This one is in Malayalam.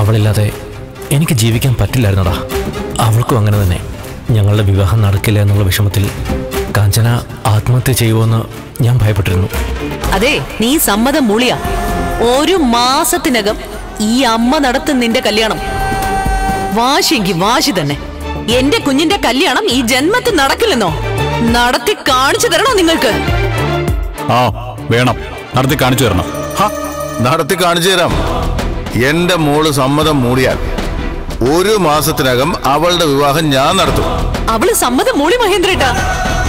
അവളില്ലാതെ എനിക്ക് ജീവിക്കാൻ പറ്റില്ലായിരുന്നടാ അവൾക്കും അങ്ങനെ തന്നെ ഞങ്ങളുടെ വിവാഹം നടക്കില്ല എന്നുള്ള വിഷമത്തിൽ കാഞ്ചന ആത്മഹത്യ ചെയ്യുമെന്ന് ഞാൻ ഭയപ്പെട്ടിരുന്നു അതെ നീ സമ്മതം മൂളിയ ഒരു മാസത്തിനകം ഈ അമ്മ നടത്തും നിന്റെ കല്യാണം വാശിയെങ്കി വാശി തന്നെ എന്റെ കുഞ്ഞിന്റെ കല്യാണം ഈ ജന്മത്തിൽ നടക്കില്ലെന്നോ നടത്തി കാണിച്ചു തരണോ നിങ്ങൾക്ക് ആ വേണം നടത്തി കാണിച്ചു തരണം ഹ, നടത്തി കാണിച്ചു തരാം എന്റെ മോള് സമ്മതം മൂടിയാൽ ഒരു മാസത്തിനകം അവളുടെ വിവാഹം ഞാൻ നടത്തും അവള് സമ്മതം മൂളി മഹേന്ദ്രേട്ടാ